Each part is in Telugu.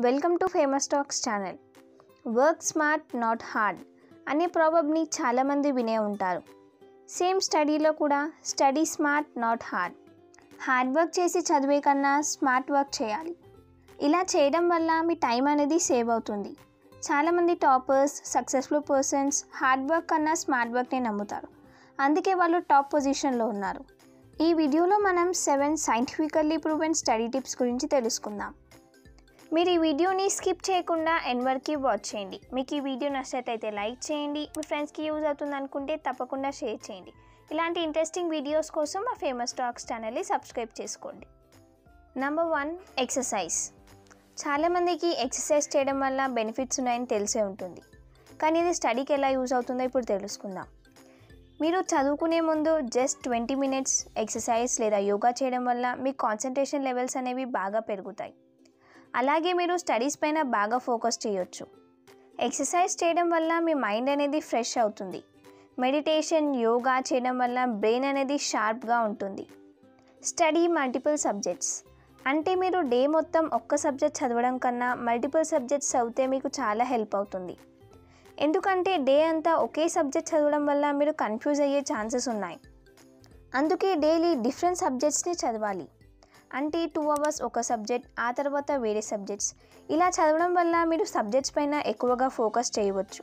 welcome to famous talks channel work smart not hard అనే ప్రాబబ్ని చాలామంది వినే ఉంటారు సేమ్ స్టడీలో కూడా study smart not hard hard work చేసి చదివే కన్నా స్మార్ట్ వర్క్ చేయాలి ఇలా చేయడం వల్ల మీ టైం అనేది సేవ్ అవుతుంది చాలామంది toppers successful persons hard work కన్నా స్మార్ట్ వర్క్ని నమ్ముతారు అందుకే వాళ్ళు టాప్ పొజిషన్లో ఉన్నారు ఈ వీడియోలో మనం seven scientifically proven study tips గురించి తెలుసుకుందాం మీరు ఈ వీడియోని స్కిప్ చేయకుండా ఎండ్ వరకు వాచ్ చేయండి మీకు ఈ వీడియో నచ్చినట్లయితే లైక్ చేయండి మీ ఫ్రెండ్స్కి యూజ్ అవుతుంది అనుకుంటే తప్పకుండా షేర్ చేయండి ఇలాంటి ఇంట్రెస్టింగ్ వీడియోస్ కోసం మా ఫేమస్ టాక్స్ ఛానల్ని సబ్స్క్రైబ్ చేసుకోండి నెంబర్ వన్ ఎక్సర్సైజ్ చాలామందికి ఎక్సర్సైజ్ చేయడం వల్ల బెనిఫిట్స్ ఉన్నాయని తెలిసే ఉంటుంది కానీ ఇది స్టడీకి ఎలా యూజ్ అవుతుందో ఇప్పుడు తెలుసుకుందాం మీరు చదువుకునే ముందు జస్ట్ ట్వంటీ మినిట్స్ ఎక్సర్సైజ్ లేదా యోగా చేయడం వల్ల మీ కాన్సన్ట్రేషన్ లెవెల్స్ అనేవి బాగా పెరుగుతాయి అలాగే మీరు స్టడీస్ పైన బాగా ఫోకస్ చేయొచ్చు ఎక్సర్సైజ్ చేయడం వల్ల మీ మైండ్ అనేది ఫ్రెష్ అవుతుంది మెడిటేషన్ యోగా చేయడం వల్ల బ్రెయిన్ అనేది షార్ప్గా ఉంటుంది స్టడీ మల్టిపుల్ సబ్జెక్ట్స్ అంటే మీరు డే మొత్తం ఒక్క సబ్జెక్ట్ చదవడం కన్నా మల్టిపుల్ సబ్జెక్ట్స్ చదివితే మీకు చాలా హెల్ప్ అవుతుంది ఎందుకంటే డే అంతా ఒకే సబ్జెక్ట్ చదవడం వల్ల మీరు కన్ఫ్యూజ్ అయ్యే ఛాన్సెస్ ఉన్నాయి అందుకే డైలీ డిఫరెంట్ సబ్జెక్ట్స్ని చదవాలి అంటే టూ అవర్స్ ఒక సబ్జెక్ట్ ఆ తర్వాత వేరే సబ్జెక్ట్స్ ఇలా చదవడం వల్ల మీరు సబ్జెక్ట్స్ పైన ఎక్కువగా ఫోకస్ చేయవచ్చు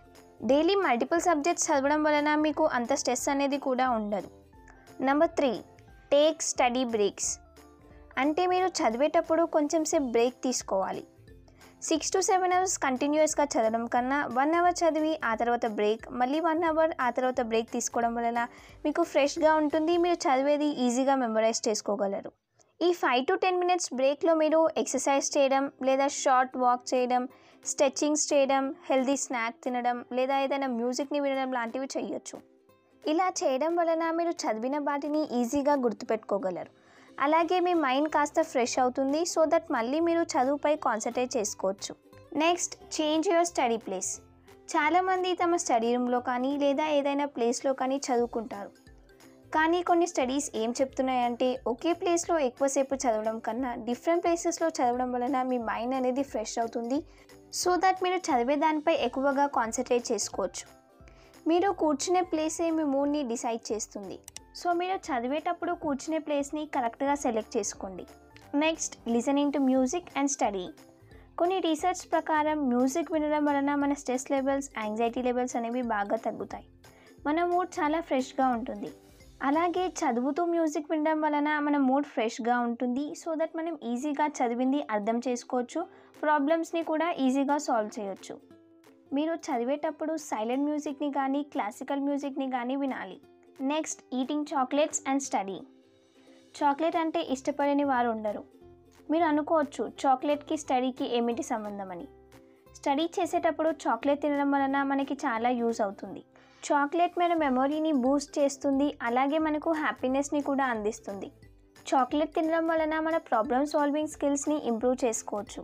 డైలీ మల్టిపుల్ సబ్జెక్ట్స్ చదవడం వలన మీకు అంత స్ట్రెస్ అనేది కూడా ఉండదు number three take study breaks అంటే మీరు చదివేటప్పుడు కొంచెం సేపు బ్రేక్ తీసుకోవాలి సిక్స్ టు సెవెన్ అవర్స్ కంటిన్యూస్గా చదవడం కన్నా వన్ అవర్ చదివి ఆ తర్వాత బ్రేక్ మళ్ళీ వన్ అవర్ ఆ తర్వాత బ్రేక్ తీసుకోవడం వలన మీకు ఫ్రెష్గా ఉంటుంది మీరు చదివేది ఈజీగా మెమరైజ్ చేసుకోగలరు ఈ ఫైవ్ టు టెన్ మినిట్స్ బ్రేక్లో మీరు ఎక్సర్సైజ్ చేయడం లేదా షార్ట్ వాక్ చేయడం స్ట్రెచ్చింగ్స్ చేయడం హెల్దీ స్నాక్ తినడం లేదా ఏదైనా మ్యూజిక్ని వినడం లాంటివి చేయొచ్చు ఇలా చేయడం వలన మీరు చదివిన వాటిని ఈజీగా గుర్తుపెట్టుకోగలరు అలాగే మీ మైండ్ కాస్త ఫ్రెష్ అవుతుంది సో దట్ మళ్ళీ మీరు చదువుపై కాన్సన్ట్రేట్ చేసుకోవచ్చు next change your study place చాలామంది తమ స్టడీ రూమ్లో కానీ లేదా ఏదైనా ప్లేస్లో కానీ చదువుకుంటారు కానీ కొన్ని స్టడీస్ ఏం చెప్తున్నాయంటే ఒకే ప్లేస్లో ఎక్కువసేపు చదవడం కన్నా డిఫరెంట్ ప్లేసెస్లో చదవడం వలన మీ మైండ్ అనేది ఫ్రెష్ అవుతుంది సో దట్ మీరు చదివే దానిపై ఎక్కువగా కాన్సన్ట్రేట్ చేసుకోవచ్చు మీరు కూర్చునే ప్లేసే మీ మూడ్ని డిసైడ్ చేస్తుంది సో మీరు చదివేటప్పుడు కూర్చునే ప్లేస్ని కరెక్ట్గా సెలెక్ట్ చేసుకోండి next listening to music and study కొన్ని రీసెర్చ్ ప్రకారం మ్యూజిక్ వినడం వలన మన స్ట్రెస్ లెవెల్స్ యాంగ్జైటీ లెవెల్స్ అనేవి బాగా తగ్గుతాయి మన మూడ్ చాలా ఫ్రెష్గా ఉంటుంది అలాగే చదువుతూ మ్యూజిక్ వినడం వలన మన మూడ్ ఫ్రెష్గా ఉంటుంది సో దట్ మనం ఈజీగా చదివింది అర్థం చేసుకోవచ్చు ప్రాబ్లమ్స్ని కూడా ఈజీగా సాల్వ్ చేయొచ్చు మీరు చదివేటప్పుడు సైలెంట్ మ్యూజిక్ని కానీ క్లాసికల్ మ్యూజిక్ని కానీ వినాలి next eating chocolates and study chocolate అంటే ఇష్టపడని వారు ఉండరు మీరు అనుకోవచ్చు చాక్లెట్కి స్టడీకి ఏమిటి సంబంధం అని స్టడీ చేసేటప్పుడు చాక్లెట్ తినడం వలన మనకి చాలా యూజ్ అవుతుంది చాక్లెట్ మన మెమొరీని బూస్ట్ చేస్తుంది అలాగే మనకు హ్యాపీనెస్ని కూడా అందిస్తుంది చాక్లెట్ తినడం వలన మన ప్రాబ్లమ్ సాల్వింగ్ స్కిల్స్ని ఇంప్రూవ్ చేసుకోవచ్చు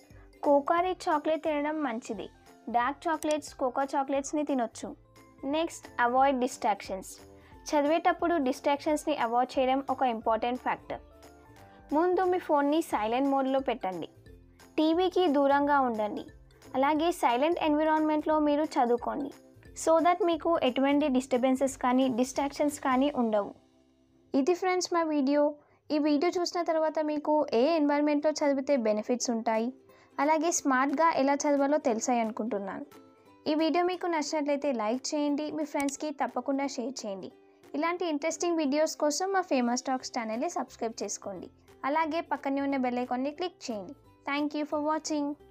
కోకారీ చాక్లెట్ తినడం మంచిది డార్క్ చాక్లెట్స్ కోకా చాక్లెట్స్ని తినొచ్చు నెక్స్ట్ అవాయిడ్ డిస్ట్రాక్షన్స్ చదివేటప్పుడు డిస్ట్రాక్షన్స్ని అవాయిడ్ చేయడం ఒక ఇంపార్టెంట్ ఫ్యాక్టర్ ముందు మీ ఫోన్ని సైలెంట్ మోడ్లో పెట్టండి టీవీకి దూరంగా ఉండండి అలాగే సైలెంట్ ఎన్విరాన్మెంట్లో మీరు చదువుకోండి సో దట్ మీకు ఎటువంటి డిస్టర్బెన్సెస్ కానీ డిస్ట్రాక్షన్స్ కానీ ఉండవు ఇది ఫ్రెండ్స్ మా వీడియో ఈ వీడియో చూసిన తర్వాత మీకు ఏ ఎన్వైర్న్మెంట్లో చదివితే బెనిఫిట్స్ ఉంటాయి అలాగే స్మార్ట్గా ఎలా చదవాలో తెలిసాయి అనుకుంటున్నాను ఈ వీడియో మీకు నచ్చినట్లయితే లైక్ చేయండి మీ ఫ్రెండ్స్కి తప్పకుండా షేర్ చేయండి ఇలాంటి ఇంట్రెస్టింగ్ వీడియోస్ కోసం మా ఫేమస్ టాక్స్ ఛానల్ని సబ్స్క్రైబ్ చేసుకోండి అలాగే పక్కనే ఉన్న బెల్ ఐకాన్ని క్లిక్ చేయండి థ్యాంక్ యూ ఫర్ వాచింగ్